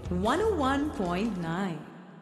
101.9.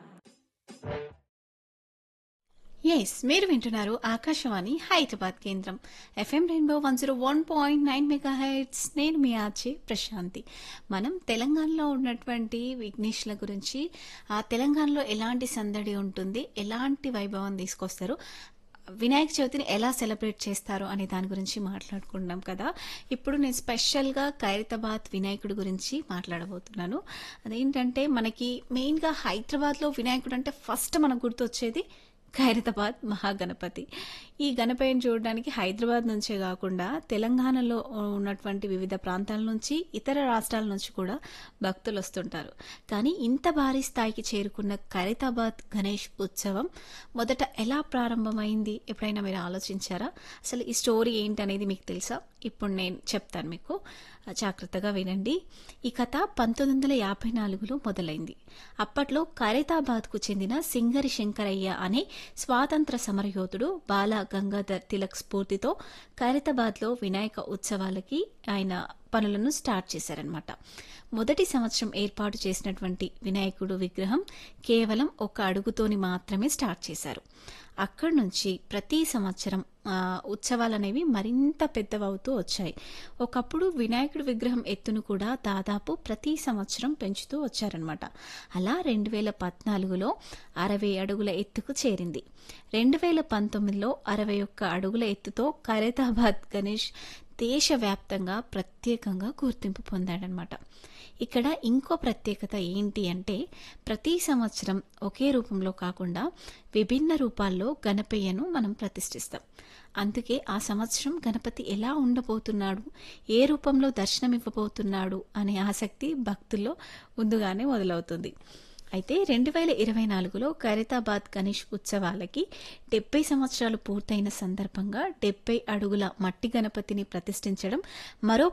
Yes మీరు వింటున్నారు ఆకాశవాణి హైదరాబాద్ కేంద్రం FM rainbow one zero one point nine mega hits నేను మీ ఆర్జే ప్రశాంతి మనం తెలంగాణలో ఉన్నటువంటి విఘ్నేష్ల గురించి ఆ తెలంగాణలో ఎలాంటి సందడి ఉంటుంది ఎలాంటి వైభవం తీసుకొస్తారు వినాయక చవితిని ఎలా సెలబ్రేట్ చేస్తారు అనే దాని గురించి మాట్లాడుకుంటున్నాం కదా ఇప్పుడు నేను స్పెషల్గా ఖైరతాబాద్ వినాయకుడి గురించి మాట్లాడబోతున్నాను అదేంటంటే మనకి మెయిన్గా హైదరాబాద్లో వినాయకుడు అంటే ఫస్ట్ మనకు గుర్తొచ్చేది ఖైరతాబాద్ మహాగణపతి ఈ గణపతిని చూడడానికి హైదరాబాద్ నుంచే కాకుండా తెలంగాణలో ఉన్నటువంటి వివిధ ప్రాంతాల నుంచి ఇతర రాష్ట్రాల నుంచి కూడా భక్తులు వస్తుంటారు కానీ ఇంత భారీ స్థాయికి చేరుకున్న ఖైరతాబాద్ గణేష్ ఉత్సవం మొదట ఎలా ప్రారంభమైంది ఎప్పుడైనా మీరు ఆలోచించారా అసలు ఈ స్టోరీ ఏంటనేది మీకు తెలుసా ఇప్పుడు నేను చెప్తాను మీకు జాగ్రత్తగా వినండి ఈ కథ పంతొమ్మిది వందల యాభై నాలుగులో మొదలైంది అప్పట్లో ఖైరతాబాద్కు చెందిన సింగరి శంకరయ్య అనే స్వాతంత్ర సమరయోధుడు బాల గంగాధర్ తిలక్ స్ఫూర్తితో ఖైరతాబాద్లో వినాయక ఉత్సవాలకి ఆయన పనులను స్టార్ట్ చేశారనమాట మొదటి సంవత్సరం ఏర్పాటు చేసినటువంటి వినాయకుడు విగ్రహం కేవలం ఒక అడుగుతోని మాత్రమే స్టార్ట్ చేశారు అక్కడి నుంచి ప్రతి సంవత్సరం ఆ, ఉత్సవాలు అనేవి మరింత పెద్దవవుతూ వచ్చాయి ఒకప్పుడు వినాయకుడి విగ్రహం ఎత్తును కూడా దాదాపు ప్రతి సంవత్సరం పెంచుతూ వచ్చారనమాట అలా రెండు వేల పద్నాలుగులో అరవై అడుగుల ఎత్తుకు చేరింది రెండు వేల పంతొమ్మిదిలో అరవై ఒక్క అడుగుల ఎత్తుతో ఖైరతాబాద్ గణేష్ దేశవ్యాప్తంగా ప్రత్యేకంగా గుర్తింపు పొందాడనమాట ఇక్కడ ఇంకో ప్రత్యేకత ఏంటి అంటే ప్రతి సంవత్సరం ఒకే రూపంలో కాకుండా విభిన్న రూపాల్లో గణపయ్యను మనం ప్రతిష్ఠిస్తాం అందుకే ఆ సంవత్సరం గణపతి ఎలా ఉండబోతున్నాడు ఏ రూపంలో దర్శనమివ్వబోతున్నాడు అనే ఆసక్తి భక్తుల్లో ముందుగానే మొదలవుతుంది అయితే రెండు వేల ఇరవై నాలుగులో ఖైరతాబాద్ గణేష్ ఉత్సవాలకి డెబ్బై సంవత్సరాలు పూర్తయిన సందర్భంగా డెబ్బై అడుగుల మట్టి గణపతిని ప్రతిష్ఠించడం మరో